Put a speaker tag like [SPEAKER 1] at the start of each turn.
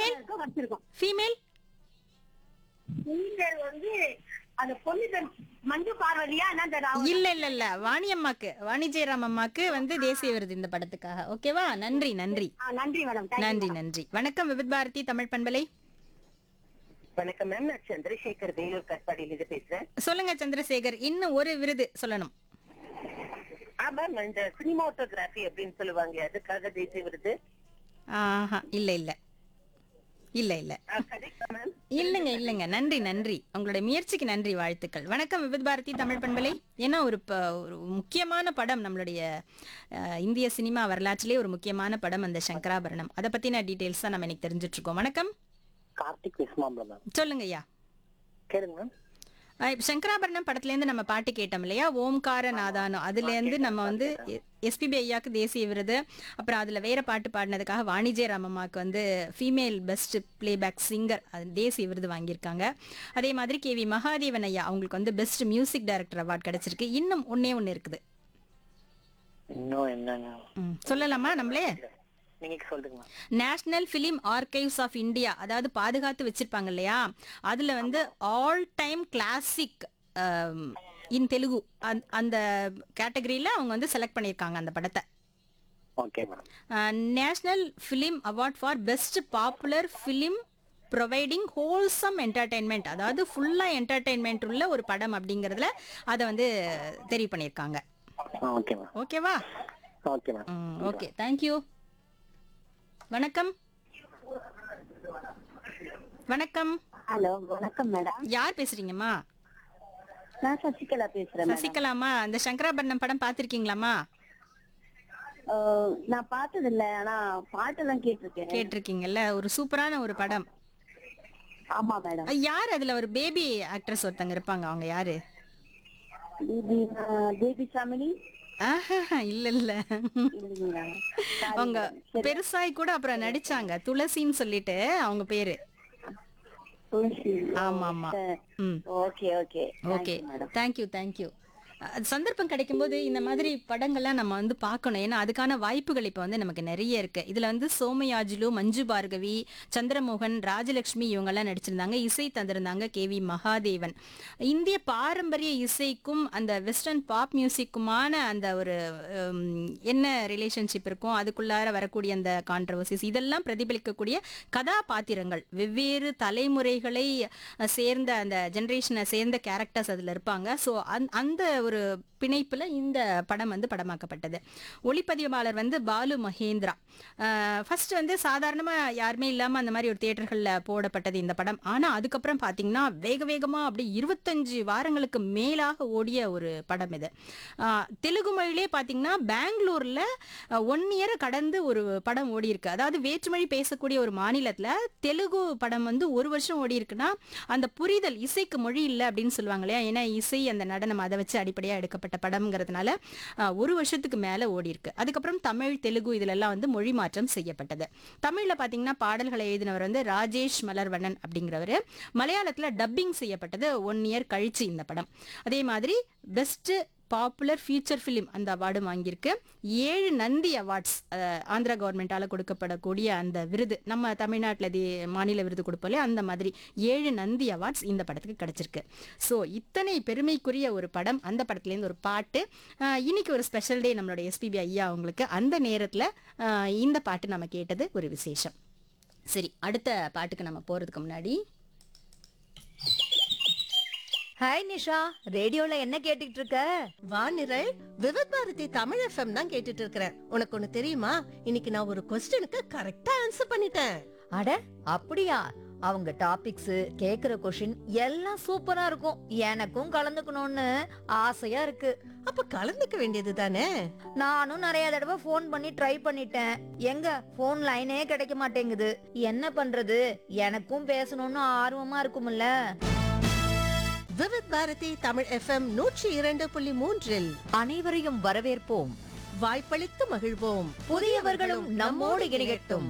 [SPEAKER 1] Female
[SPEAKER 2] வச்சிருக்கோம்
[SPEAKER 1] female
[SPEAKER 2] நீங்கள் வந்து அந்த பொண்ணு பேர் மஞ்சு பார்வதியா என்னன்னு தெரியல. அவங்க-
[SPEAKER 1] இல்ல இல்ல இல்ல வாணி அம்மாக்கு வாணி ஜெயராம் அம்மாக்கு வந்து தேசிய விருது இந்த படத்துக்காக ஓகேவா நன்றி நன்றி
[SPEAKER 2] ஆ, நன்றி மேடம் Thank you,
[SPEAKER 1] நன்றி
[SPEAKER 2] madam.
[SPEAKER 1] நன்றி வணக்கம் விவித் பாரதி தமிழ் பண்பலை
[SPEAKER 3] வணக்கம் மேம் நான் சந்திரசேகர் வேலூர் கட்பாடியிலிருந்து பேசுறேன்
[SPEAKER 1] சொல்லுங்க சந்திரசேகர் இன்னும் ஒரு விருது சொல்லணும்
[SPEAKER 3] ஆ மேம் இந்த சினிமாட்டோகிராஃபி அப்படின்னு சொல்லுவாங்க அதுக்காக தேசிய விருது
[SPEAKER 1] ஆஹா இல்ல இல்ல இல்ல இல்ல
[SPEAKER 3] ஆ, கிடைக்குமா மேம்
[SPEAKER 1] இல்லைங்க இல்லைங்க நன்றி நன்றி உங்களுடைய முயற்சிக்கு நன்றி வாழ்த்துக்கள் வணக்கம் விவித் பாரதி தமிழ் பண்பலை ஏன்னா ஒரு ப- ஒரு முக்கியமான படம் நம்மளுடைய அஹ், இந்திய சினிமா வரலாற்றிலே ஒரு முக்கியமான படம் அந்த சங்கராபரணம் அதை பத்தின டீடைல்ஸ் தான் நம்ம இன்னைக்கு தெரிஞ்சுட்டு இருக்கோம் வணக்கம்
[SPEAKER 3] கார்த்திக் விஸ்மாம்ல மேம்
[SPEAKER 1] சொல்லுங்க ஐயா
[SPEAKER 3] கேளுங்க மேம்
[SPEAKER 1] அஹ், இப்ப சங்கராபரணம் படத்துல இருந்து நம்ம பாட்டு கேட்டோம் இல்லையா ஓம்கார நாதானோ அதுல இருந்து நம்ம வந்து எஸ்பிபி ஐயாக்கு தேசிய விருது அப்புறம் அதுல வேற பாட்டு பாடினதுக்காக வாணிஜே ராமம்மாக்கு வந்து ஃபீமேல் பெஸ்ட் பிளேபேக் சிங்கர் தேசிய விருது வாங்கியிருக்காங்க அதே மாதிரி கே வி மகாதேவன் ஐயா அவங்களுக்கு வந்து பெஸ்ட் மியூசிக் டைரக்டர் அவார்ட் கிடைச்சிருக்கு இன்னும் ஒன்னே ஒன்னு இருக்குது
[SPEAKER 3] இன்னும் என்னங்க
[SPEAKER 1] ம், சொல்லலாமா நம்மளே
[SPEAKER 3] நீங்க சொல்லுங்க ma'am
[SPEAKER 1] national film archives of India அதாவது பாதுகாத்து வச்சிருப்பாங்க இல்லையா அதுல வந்து all time classic in Telugu அந்த- அந்த கேட்டகரியில அவங்க வந்து செலக்ட் பண்ணியிருக்காங்க அந்த படத்தை
[SPEAKER 3] okay ma'am
[SPEAKER 1] national film award for best popular film providing wholesome entertainment அதாவது ஃபுல்லாக என்டர்டெயின்மெண்ட் உள்ள ஒரு படம் அப்படிங்கிறதுல அதை வந்து தெரிவு பண்ணியிருக்காங்க
[SPEAKER 3] ஓகே மேம்
[SPEAKER 1] ஓகேவா
[SPEAKER 3] ஓகே மேம்
[SPEAKER 1] ம் ஓகே தேங்க்யூ வணக்கம் வணக்கம்
[SPEAKER 2] ஹலோ வணக்கம் மேடம்
[SPEAKER 1] யார் பேசுறீங்கம்மா
[SPEAKER 2] நான் சசிகலா பேசுறேன் மேடம்
[SPEAKER 1] சசிகலாமா இந்த சங்கராபரணம் படம் பார்த்திருக்கீங்களாம்மா
[SPEAKER 2] அஹ், நான் பார்த்தது இல்ல ஆனா பாட்டெல்லாம் கேட்டிருக்கேன்
[SPEAKER 1] கேட்டிருக்கீங்கல்ல ஒரு சூப்பரான ஒரு படம்
[SPEAKER 2] ஆமா மேடம்
[SPEAKER 1] அஹ், யார் அதுல ஒரு பேபி ஆக்ட்ரஸ் ஒருத்தங்க இருப்பாங்க அவங்க யாரு
[SPEAKER 2] இது நான் தேவி சாமினி
[SPEAKER 1] ஆஹா, இல்ல இல்ல
[SPEAKER 2] இல்லைங்களா
[SPEAKER 1] அவங்க பெருசாய் கூட அப்புறம் நடிச்சாங்க துளசின்னு சொல்லிட்டு அவங்க பேரு
[SPEAKER 2] துளசி
[SPEAKER 1] ஆமா ஆமா ம்
[SPEAKER 2] okay okay
[SPEAKER 1] okay thank you thank you சந்தர்ப்பம் கிடைக்கும்போது இந்த மாதிரி படங்கள்லாம் நம்ம வந்து பார்க்கணும் ஏன்னா அதுக்கான வாய்ப்புகள் இப்போ வந்து நமக்கு நிறைய இருக்கு இதுல வந்து சோமயாஜுலு மஞ்சு பார்கவி சந்திரமோகன் ராஜலட்சுமி இவங்கெல்லாம் நடிச்சிருந்தாங்க இசை தந்திருந்தாங்க கே வி மகாதேவன் இந்திய பாரம்பரிய இசைக்கும் அந்த வெஸ்டர்ன் பாப் மியூசிக்குமான அந்த ஒரு உம், என்ன ரிலேஷன்ஷிப் இருக்கும் அதுக்குள்ளார வரக்கூடிய அந்த கான்ட்ரவர்சிஸ் இதெல்லாம் பிரதிபலிக்கக்கூடிய கதாபாத்திரங்கள் வெவ்வேறு தலைமுறைகளை அஹ், சேர்ந்த அந்த ஜெனரேஷனை சேர்ந்த கேரக்டர்ஸ் அதில் இருப்பாங்க ஸோ அந்த ஒரு பிணைப்புல இந்த படம் வந்து படமாக்கப்பட்டது ஒளிப்பதிவாளர் வந்து பாலு மகேந்திரா ஃபர்ஸ்ட் வந்து சாதாரணமா யாருமே இல்லாம அந்த மாதிரி ஒரு தியேட்டர்கள்ல போடப்பட்டது இந்த படம் ஆனா அதுக்கப்புறம் பாத்தீங்கன்னா வேக வேகமா அப்படி இருபத்தஞ்சு வாரங்களுக்கு மேலாக ஓடிய ஒரு படம் இது ஆஹ், தெலுங்கு மொழியிலே பாத்தீங்கன்னா பெங்களூர்ல ஒன் இயரை கடந்து ஒரு படம் ஓடி இருக்கு அதாவது வேற்றுமொழி பேசக்கூடிய ஒரு மாநிலத்துல தெலுங்கு படம் வந்து ஒரு வருஷம் ஓடி இருக்குன்னா அந்த புரிதல் இசைக்கு மொழி இல்லை அப்படின்னு சொல்லுவாங்க இல்லையா ஏன்னா இசை அந்த நடனம் அதை வச்சு அடிப்படையா எடுக்கப்பட்ட படம்ங்கிறதுனால ஆஹ், ஒரு வருஷத்துக்கு மேல ஓடி இருக்கு அதுக்கப்புறம் தமிழ் தெலுங்கு இதுல எல்லாம் வந்து மொழி மாற்றம் செய்யப்பட்டது தமிழ்ல பாத்தீங்கன்னா பாடல்களை எழுதினவர் வந்து ராஜேஷ் மலர்வண்ணன் அப்படிங்கிறவர் மலையாளத்துல டப்பிங் செய்யப்பட்டது ஒன் இயர் கழிச்சு இந்த படம் அதே மாதிரி பெஸ்ட் பாப்புலர் ஃபீச்சர் ஃபிலிம் அந்த அவார்டும் வாங்கியிருக்கு ஏழு நந்தி அவார்ட்ஸ் ஆந்திரா கவர்மெண்டால கொடுக்கப்படக்கூடிய அந்த விருது நம்ம தமிழ்நாட்டில் தி மாநில விருது கொடுப்போம் இல்லையா அந்த மாதிரி ஏழு நந்தி அவார்ட்ஸ் இந்த படத்துக்கு கிடைச்சிருக்கு ஸோ இத்தனை பெருமைக்குரிய ஒரு படம் அந்த படத்துலேருந்து ஒரு பாட்டு அஹ், இன்னைக்கு ஒரு ஸ்பெஷல் டே நம்மளோட எஸ்பிபி ஐயா அவங்களுக்கு அந்த நேரத்தில் இந்த பாட்டு நம்ம கேட்டது ஒரு விசேஷம் சரி அடுத்த பாட்டுக்கு நம்ம போகிறதுக்கு முன்னாடி
[SPEAKER 4] ஹாய் நிஷா ரேடியோல என்ன கேட்டுட்டு இருக்க
[SPEAKER 5] வானிரல் விவித் பாரதி தமிழ் எஃப்எம் தான் கேட்டுட்டு இருக்கிறேன் உனக்கு ஒண்ணு தெரியுமா இன்னைக்கு நான் ஒரு கொஸ்டினுக்கு கரெக்டா ஆன்சர் பண்ணிட்டேன்
[SPEAKER 4] அட அப்படியா அவங்க டாபிக்ஸ் கேக்குற கொஷின் எல்லாம் சூப்பரா இருக்கும் எனக்கும் கலந்துக்கணும்னு ஆசையா இருக்கு
[SPEAKER 5] அப்ப கலந்துக்க வேண்டியது தானே
[SPEAKER 4] நானும் நிறைய தடவை ஃபோன் பண்ணி ட்ரை பண்ணிட்டேன் எங்க ஃபோன் லைனே கிடைக்க மாட்டேங்குது என்ன பண்றது எனக்கும் பேசணும்னு ஆர்வமா இருக்கும்ல
[SPEAKER 5] விவித் பாரதி தமிழ் எஃப்எம் நூற்றி இரண்டு புள்ளி மூன்றில்
[SPEAKER 4] அனைவரையும் வரவேற்போம்
[SPEAKER 5] வாய்ப்பளித்து மகிழ்வோம்
[SPEAKER 4] புதியவர்களும் நம்மோடு இணையட்டும்